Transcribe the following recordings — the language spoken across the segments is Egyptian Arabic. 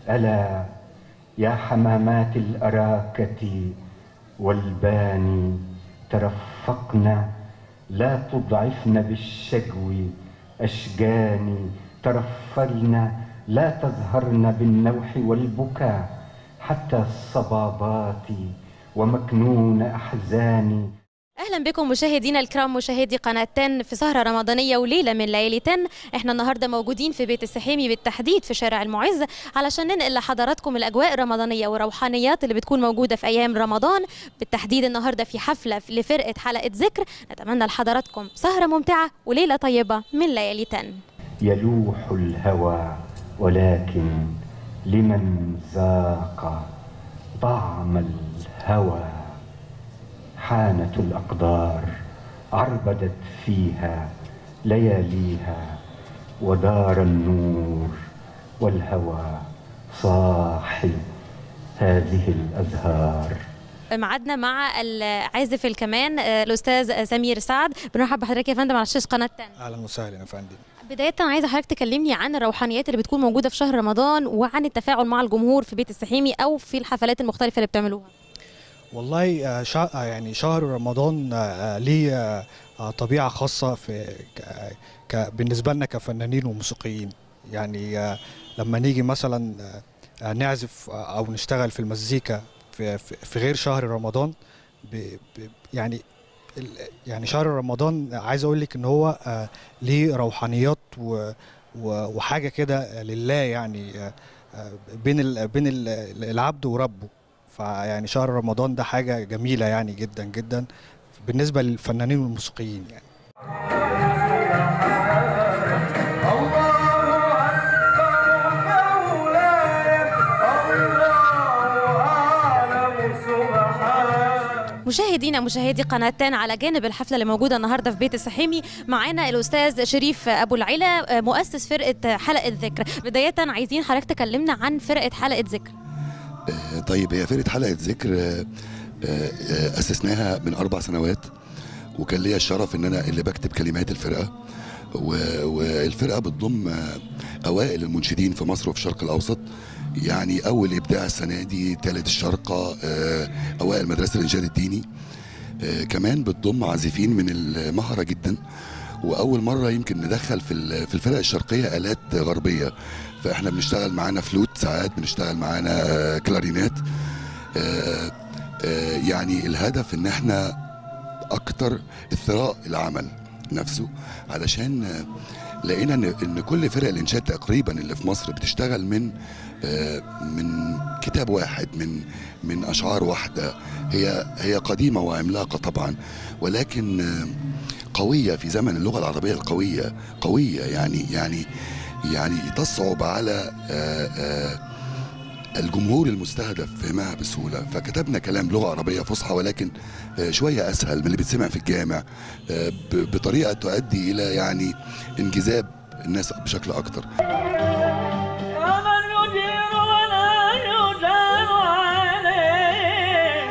ألا يا حمامات الأراكة والباني ترفقنا لا تضعفن بالشجو أشجاني ترفلن لا تظهرن بالنوح والبكاء حتى الصبابات ومكنون أحزاني اهلا بكم مشاهدينا الكرام مشاهدي قناه 10 في سهره رمضانيه وليله من ليالي 10 احنا النهارده موجودين في بيت السحيمي بالتحديد في شارع المعز علشان ننقل لحضراتكم الاجواء الرمضانيه والروحانيات اللي بتكون موجوده في ايام رمضان بالتحديد النهارده في حفله لفرقه حلقه ذكر نتمنى لحضراتكم سهره ممتعه وليله طيبه من ليالي 10 يلوح الهوى ولكن لمن ذاق طعم الهوى حانت الأقدار عربدت فيها لياليها ودار النور والهوى صاحب هذه الأزهار معادنا مع العازف الكمان آه، الاستاذ سمير سعد بنرحب بحضرتك يا فندم على شاشه قناه 10 اهلا وسهلا يا فندم بداية عايزة حضرتك تكلمني عن الروحانيات اللي بتكون موجودة في شهر رمضان وعن التفاعل مع الجمهور في بيت السحيمي أو في الحفلات المختلفة اللي بتعملوها. والله آه، شا... آه، يعني شهر رمضان آه، آه، ليه آه، آه، طبيعه خاصه في ك... ك... بالنسبه لنا كفنانين وموسيقيين يعني آه، لما نيجي مثلا آه، آه، نعزف آه، او نشتغل في المزيكا في, في... في غير شهر رمضان ب... ب... يعني ال- يعني شهر رمضان عايز اقول لك ان هو آه، ليه روحانيات و... و... وحاجه كده لله يعني آه، آه، بين ال... بين ال- العبد وربه فيعني شهر رمضان ده حاجة جميلة يعني جدا جدا بالنسبة للفنانين والموسيقيين يعني مشاهدينا مشاهدي قناة 10 على جانب الحفلة اللي موجودة النهاردة في بيت السحيمي معانا الأستاذ شريف أبو العلا آه، مؤسس فرقة حلقة ذكر. بداية عايزين حضرتك تكلمنا عن فرقة حلقة ذكر. آه، طيب هي فرقة حلقة ذكر آه، آه، آه، أسسناها من أربع سنوات وكان ليا الشرف إن أنا اللي بكتب كلمات الفرقة و- والفرقة بتضم آه، أوائل المنشدين في مصر وفي الشرق الأوسط يعني أول إبداع السنة دي تالت الشرقة آه، أوائل مدرسة الإنشاد الديني آه، كمان بتضم عازفين من المهرة جدا واول مره يمكن ندخل في ال- في الفرق الشرقيه الات غربيه فاحنا بنشتغل معانا فلوت ساعات بنشتغل معانا آه، كلارينات آه، آه، يعني الهدف ان احنا اكتر اثراء العمل نفسه علشان آه، لقينا ان ان كل فرق الانشاد تقريبا اللي في مصر بتشتغل من آه، من كتاب واحد من من اشعار واحده هي هي قديمه وعملاقه طبعا ولكن آه، قويه في زمن اللغه العربيه القويه قويه يعني يعني يعني تصعب على آه، آه، الجمهور المستهدف فهمها بسهوله فكتبنا كلام لغه عربيه فصحى ولكن آه، شويه اسهل من اللي بيتسمع في الجامع آه، ب- بطريقه تؤدي الى يعني انجذاب الناس بشكل اكتر ومن يجير ولا يجار عليه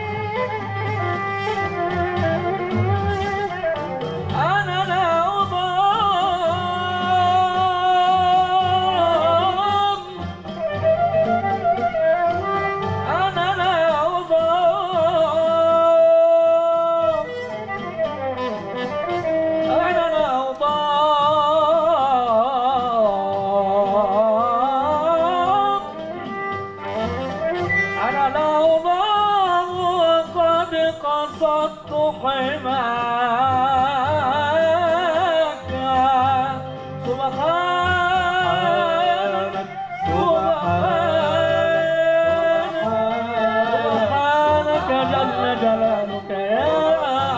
أنا لا أضام أنا لا أضام أنا لا أضام أنا لا أضام وقد قصدت حماك سبحانك سبحانك جل جلالك يا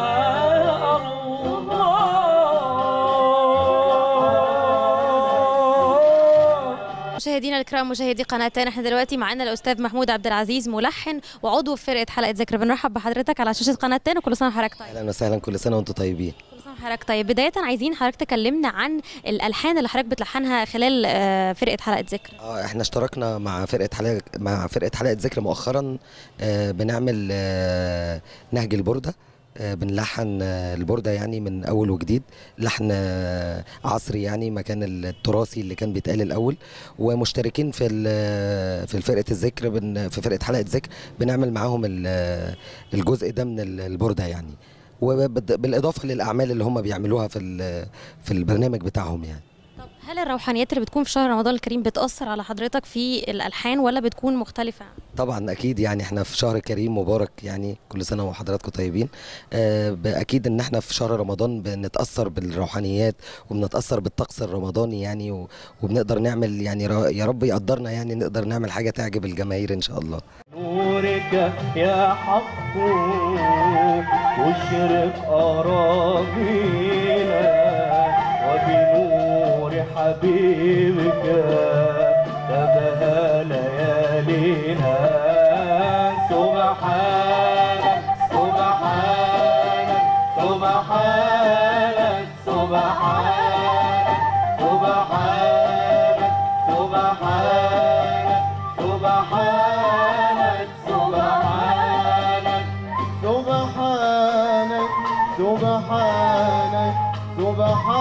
الله مشاهدينا الكرام مشاهدي قناة 10 احنا دلوقتي معانا الأستاذ محمود عبد العزيز ملحن وعضو في فرقة حلقة ذكر بنرحب بحضرتك على شاشة قناة 10 وكل سنة وحضرتك طيب. اهلا وسهلا كل سنه وانتم طيبين كل سنة وحضرتك طيب بداية عايزين حضرتك تكلمنا عن الألحان اللي حضرتك بتلحنها خلال آه، فرقة حلقة ذكر. اه احنا اشتركنا مع فرقه حلقه مع فرقه حلقه ذكر مؤخرا آه بنعمل آه نهج البرده آه، بنلحن آه، البوردة يعني من أول وجديد لحن آه، عصري يعني مكان التراثي اللي كان بيتقال الأول ومشتركين في ال- في فرقة الذكر بن في فرقة حلقة ذكر بنعمل معاهم ال- الجزء ده من ال- البوردة يعني وبالإضافة للأعمال اللي هم بيعملوها في ال- في البرنامج بتاعهم يعني طب هل الروحانيات اللي بتكون في شهر رمضان الكريم بتأثر على حضرتك في الألحان ولا بتكون مختلفة؟ طبعا اكيد يعني احنا في شهر كريم مبارك يعني كل سنه وحضراتكم طيبين آه، اكيد ان احنا في شهر رمضان بنتاثر بالروحانيات وبنتاثر بالطقس الرمضاني يعني و- وبنقدر نعمل يعني را- يا رب يقدرنا يعني نقدر نعمل حاجه تعجب الجماهير ان شاء الله نورك يا حق اشرق أراضينا وبنور حبيبك تبهى ليالينا سبحانك سبحانك سبحانك سبحانك سبحانك سبحانك سبحانك سبحانك سبحانك سبحانك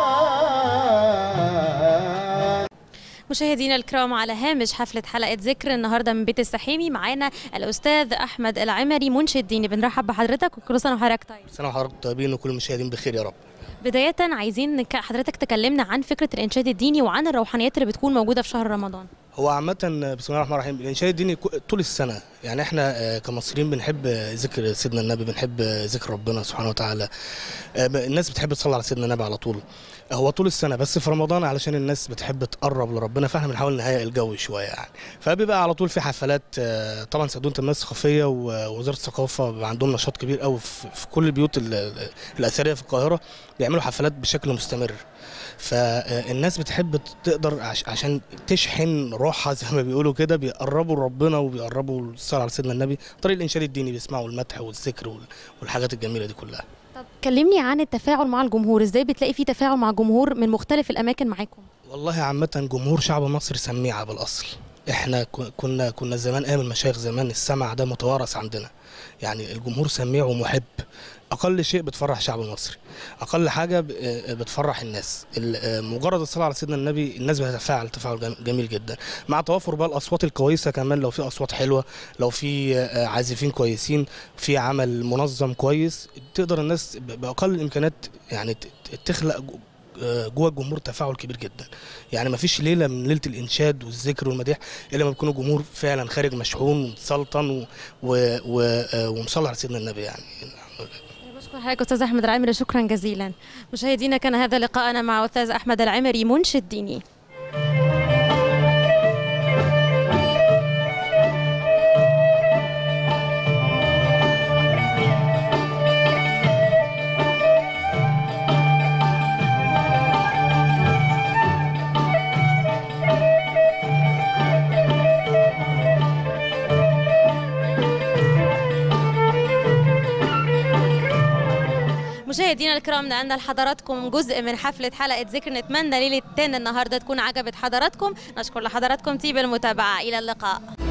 سبحانك مشاهدينا الكرام على هامش حفلة حلقة ذكر النهاردة من بيت السحيمي معانا الأستاذ أحمد العمري منشد ديني بنرحب بحضرتك وكل سنة وحضرتك طيب سنة وحضراتكم طيبين وكل المشاهدين بخير يا رب بداية عايزين نك- حضرتك تكلمنا عن فكرة الإنشاد الديني وعن الروحانيات اللي بتكون موجودة في شهر رمضان هو عامة بسم الله الرحمن الرحيم الإنشاد الديني كو- طول السنة يعني احنا آه، كمصريين بنحب آه، ذكر سيدنا النبي بنحب آه، ذكر ربنا سبحانه وتعالى آه، ب- الناس بتحب تصلي على سيدنا النبي على طول آه، هو طول السنة بس في رمضان علشان الناس بتحب تقرب لربنا فاحنا بنحاول نهيئ الجو شوية يعني فبيبقى على طول في حفلات آه، طبعا صندوق التنمية الثقافية ووزارة الثقافة بيبقى عندهم نشاط كبير قوي في في كل البيوت ال- ال- الأثرية في القاهرة بيعملوا حفلات بشكل مستمر فالناس بتحب تقدر عش- عشان تشحن روحها زي ما بيقولوا كده بيقربوا لربنا وبيقربوا الصلاة على سيدنا النبي طريق الإنشاد الديني بيسمعوا المدح والذكر وال- والحاجات الجميلة دي كلها طب كلمني عن التفاعل مع الجمهور ازاي بتلاقي في تفاعل مع الجمهور من مختلف الأماكن معاكم والله عامة جمهور شعب مصر سميعة بالأصل احنا ك- كنا كنا زمان ايام المشايخ زمان السمع ده متوارث عندنا يعني الجمهور سميع ومحب اقل شيء بتفرح الشعب المصري اقل حاجه ب- آه، بتفرح الناس ال- آه، مجرد الصلاه على سيدنا النبي الناس بتتفاعل تفاعل جم- جميل جدا مع توافر بقى الاصوات الكويسه كمان لو في اصوات حلوه لو في آه، عازفين كويسين في عمل منظم كويس تقدر الناس ب- باقل الامكانيات يعني ت- ت- تخلق جو- آه، جوه الجمهور تفاعل كبير جدا يعني ما فيش ليله من ليله الانشاد والذكر والمديح الا ما بيكون الجمهور فعلا خارج مشحون ومسلطن و... و... و... آه، ومصلي على سيدنا النبي يعني أنا بشكر حضرتك أستاذ أحمد العمري شكرا جزيلا مشاهدينا كان هذا لقاءنا مع أستاذ أحمد العمري منشد ديني مشاهدينا الكرام نقلنا لحضراتكم جزء من حفلة حلقة ذكر نتمنى ليلة تاني النهاردة تكون عجبت حضراتكم نشكر لحضراتكم طيب المتابعة إلى اللقاء